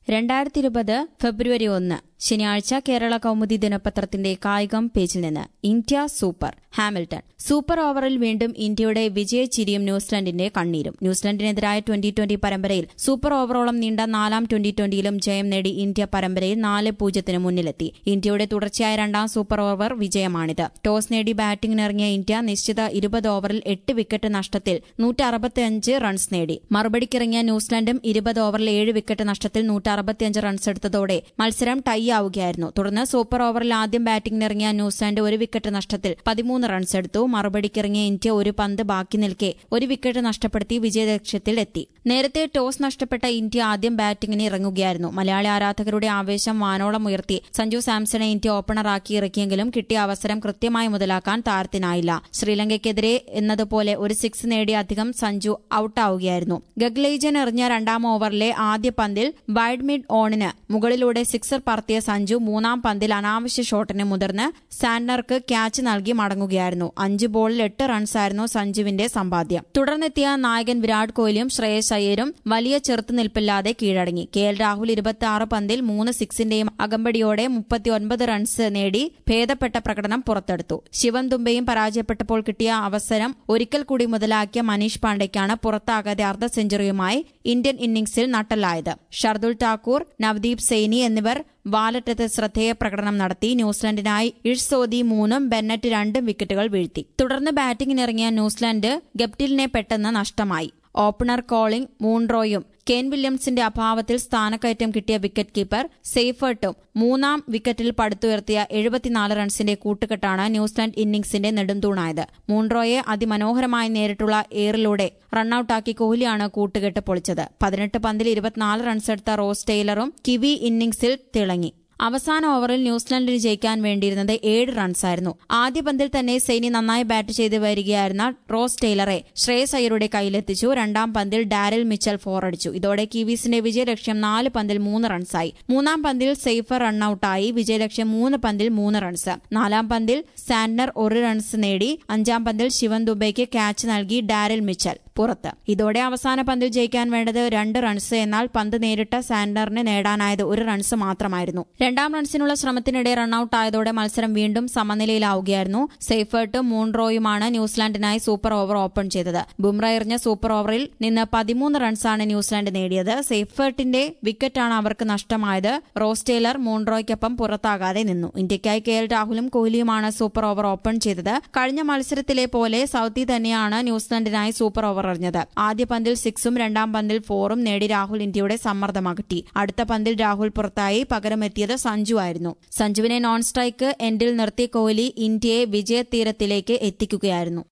രണ്ടായിരത്തി ഇരുപത് ഫെബ്രുവരി ഒന്ന് ശനിയാഴ്ച കേരള കൗമുദി ദിനപത്രത്തിന്റെ കായികം പേജിൽ നിന്ന് ഇന്ത്യ സൂപ്പർ ഹാമിൽട്ടൺ സൂപ്പർ ഓവറിൽ വീണ്ടും ഇന്ത്യയുടെ വിജയച്ചിരിയും ന്യൂസിലൻഡിന്റെ കണ്ണീരും ന്യൂസിലൻഡിനെതിരായ ട്വന്റി ട്വന്റി പരമ്പരയിൽ സൂപ്പർ ഓവറോളം നീണ്ട നാലാം ട്വന്റി ട്വന്റിയിലും ജയം നേടി ഇന്ത്യ പരമ്പരയിൽ നാല് പൂജ്യത്തിന് മുന്നിലെത്തി ഇന്ത്യയുടെ തുടർച്ചയായ രണ്ടാം സൂപ്പർ ഓവർ വിജയമാണിത് ടോസ് നേടി ബാറ്റിംഗിനിറങ്ങിയ ഇന്ത്യ നിശ്ചിത ഇരുപത് ഓവറിൽ എട്ട് വിക്കറ്റ് നഷ്ടത്തിൽ നൂറ്റി അറുപത്തിയഞ്ച് റൺസ് നേടി മറുപടിക്കിറങ്ങിയ ന്യൂസിലൻഡും ഇരുപത് ഓവറിൽ ഏഴ് വിക്കറ്റ് നഷ്ടത്തിൽ നൂറ്റി അറുപത്തിയഞ്ച് റൺസ് എടുത്തതോടെ മത്സരം ടൈ ആവുകയായിരുന്നു തുടർന്ന് സൂപ്പർ ഓവറിൽ ആദ്യം ബാറ്റിംഗിനിറങ്ങിയ ന്യൂസിലാൻഡ് ഒരു വിക്കറ്റ് നഷ്ടത്തിൽ പതിമൂന്ന് റൺസ് എടുത്തു മറുപടിക്കിറങ്ങിയ ഇന്ത്യ ഒരു പന്ത് ബാക്കി നിൽക്കെ ഒരു വിക്കറ്റ് നഷ്ടപ്പെടുത്തി വിജയലക്ഷ്യത്തിൽ എത്തി നേരത്തെ ടോസ് നഷ്ടപ്പെട്ട ഇന്ത്യ ആദ്യം ബാറ്റിംഗിന് ഇറങ്ങുകയായിരുന്നു മലയാളി ആരാധകരുടെ ആവേശം വാനോളം ഉയർത്തി സഞ്ജു സാംസണെ ഇന്ത്യ ഓപ്പണറാക്കി ഇറക്കിയെങ്കിലും കിട്ടിയ അവസരം കൃത്യമായി മുതലാക്കാൻ താരത്തിനായില്ല ശ്രീലങ്കയ്ക്കെതിരെ എന്നതുപോലെ ഒരു സിക്സ് നേടി അധികം സഞ്ജു ഔട്ടാവുകയായിരുന്നു ഗഗ്ലേജൻ എറിഞ്ഞ രണ്ടാം ഓവറിലെ ആദ്യ പന്തിൽ വൈഡ് മിഡ് ഓണിന് മുകളിലൂടെ സിക്സർ പറത്തിയ സഞ്ജു മൂന്നാം പന്തിൽ അനാവശ്യ ഷോട്ടിന് മുതിർന്ന് സാൻഡർക്ക് ക്യാച്ച് നൽകി മടങ്ങുകയായിരുന്നു അഞ്ച് ബോളിൽ എട്ട് റൺസായിരുന്നു സഞ്ജുവിന്റെ സമ്പാദ്യം തുടർന്നെത്തിയ നായകൻ വിരാട് കോഹ്ലിയും ശ്രേയസ് അയ്യരും വലിയ ചെറുത്തുനിൽപ്പില്ലാതെ കീഴടങ്ങി കെ എൽ രാഹുൽ ഇരുപത്തിയാറ് പന്തിൽ മൂന്ന് സിക്സിന്റെയും അകമ്പടിയോടെ മുപ്പത്തിയൊൻപത് റൺസ് നേടി ഭേദപ്പെട്ട പ്രകടനം പുറത്തെടുത്തു ശിവൻ തുമ്പയും പരാജയപ്പെട്ടപ്പോൾ കിട്ടിയ അവസരം ഒരിക്കൽ കൂടി മുതലാക്കിയ മനീഷ് പാണ്ഡെയ്ക്കാണ് പുറത്താകാതെ അർദ്ധ സെഞ്ചുറിയുമായി ഇന്ത്യൻ ഇന്നിംഗ്സിൽ നട്ടലായത് ഷർദുൽ ഠാക്കൂർ നവദീപ് സെയ്നി എന്നിവർ വാലറ്റത്ത് ശ്രദ്ധേയ പ്രകടനം നടത്തി ന്യൂസിലൻഡിനായി ഇഴ്സോദി മൂന്നും ബെന്നറ്റ് രണ്ടും വിക്കറ്റുകൾ വീഴ്ത്തി തുടർന്ന് ബാറ്റിംഗിനിറങ്ങിയ ന്യൂസിലൻഡ് ഗപ്റ്റിലിനെ പെട്ടെന്ന് നഷ്ടമായി ഓപ്പണർ കോളിംഗ് മൂൺറോയും കെൻ വില്യംസിന്റെ അഭാവത്തിൽ സ്ഥാനക്കയറ്റം കിട്ടിയ വിക്കറ്റ് കീപ്പർ സെയ്ഫർട്ടും മൂന്നാം വിക്കറ്റിൽ പടുത്തുയർത്തിയ എഴുപത്തിനാല് റൺസിന്റെ കൂട്ടുകെട്ടാണ് ന്യൂസിലാൻഡ് ഇന്നിംഗ്സിന്റെ നെടുംതൂണായത് മൂൺറോയെ അതിമനോഹരമായി നേരിട്ടുള്ള എയറിലൂടെ റണ്ണൌട്ടാക്കി കോഹ്ലിയാണ് കൂട്ടുകെട്ട് പൊളിച്ചത് പതിനെട്ട് പന്തിൽ ഇരുപത്തിനാല് റൺസെടുത്ത റോസ് ടെയ്ലറും കിവി ഇന്നിംഗ്സിൽ തിളങ്ങി അവസാന ഓവറിൽ ന്യൂസിലൻഡിന് ജയിക്കാൻ വേണ്ടിയിരുന്നത് ഏഴ് റൺസായിരുന്നു ആദ്യ പന്തിൽ തന്നെ സൈനി നന്നായി ബാറ്റ് ചെയ്ത് വരികയായിരുന്ന റോസ് ടെയ്ലറെ ശ്രേയസ് അയ്യരുടെ കയ്യിലെത്തിച്ചു രണ്ടാം പന്തിൽ ഡാരിൽ മിച്ചൽ ഫോറടിച്ചു ഇതോടെ കിവീസിന്റെ വിജയലക്ഷ്യം നാല് പന്തിൽ മൂന്ന് റൺസായി മൂന്നാം പന്തിൽ സെയ്ഫർ റണ്ണൌട്ടായി വിജയലക്ഷ്യം മൂന്ന് പന്തിൽ മൂന്ന് റൺസ് നാലാം പന്തിൽ സാൻഡർ ഒരു റൺസ് നേടി അഞ്ചാം പന്തിൽ ശിവൻ ദുബൈക്ക് ക്യാച്ച് നൽകി ഡാരിൽ മിച്ചൽ പുറത്ത് ഇതോടെ അവസാന പന്തിൽ ജയിക്കാൻ വേണ്ടത് രണ്ട് റൺസ് എന്നാൽ പന്ത് നേരിട്ട സാൻഡറിന് നേടാനായത് ഒരു റൺസ് മാത്രമായിരുന്നു രണ്ടാം റൺസിനുള്ള ശ്രമത്തിനിടെ റണ്ണൌട്ട് ആയതോടെ മത്സരം വീണ്ടും സമനിലയിലാവുകയായിരുന്നു സെയ്ഫേർട്ടും മൂൺറോയുമാണ് ന്യൂസിലാൻഡിനായി സൂപ്പർ ഓവർ ഓപ്പൺ ചെയ്തത് ബുംറ എറിഞ്ഞ സൂപ്പർ ഓവറിൽ നിന്ന് പതിമൂന്ന് റൺസാണ് ന്യൂസിലാൻഡ് നേടിയത് സെയ്ഫേർട്ടിന്റെ വിക്കറ്റാണ് അവർക്ക് നഷ്ടമായത് റോസ് ടേലർ മൂൺറോയ്ക്കൊപ്പം പുറത്താകാതെ നിന്നു ഇന്ത്യയ്ക്കായി കെ എൽ രാഹുലും കോഹ്ലിയുമാണ് സൂപ്പർ ഓവർ ഓപ്പൺ ചെയ്തത് കഴിഞ്ഞ മത്സരത്തിലെ പോലെ സൌത്തി തന്നെയാണ് ന്യൂസിലാൻഡിനായി സൂപ്പർ ഓവർ എറിഞ്ഞത് ആദ്യ പന്തിൽ സിക്സും രണ്ടാം പന്തിൽ ഫോറും നേടി രാഹുൽ ഇന്ത്യയുടെ സമ്മർദ്ദമകറ്റി അടുത്ത പന്തിൽ രാഹുൽ പുറത്തായി പകരമെത്തിയത് സഞ്ജു ആയിരുന്നു സഞ്ജുവിനെ നോൺ സ്ട്രൈക്ക് എൻഡിൽ നിർത്തി കോഹ്ലി ഇന്ത്യയെ വിജയതീരത്തിലേക്ക് എത്തിക്കുകയായിരുന്നു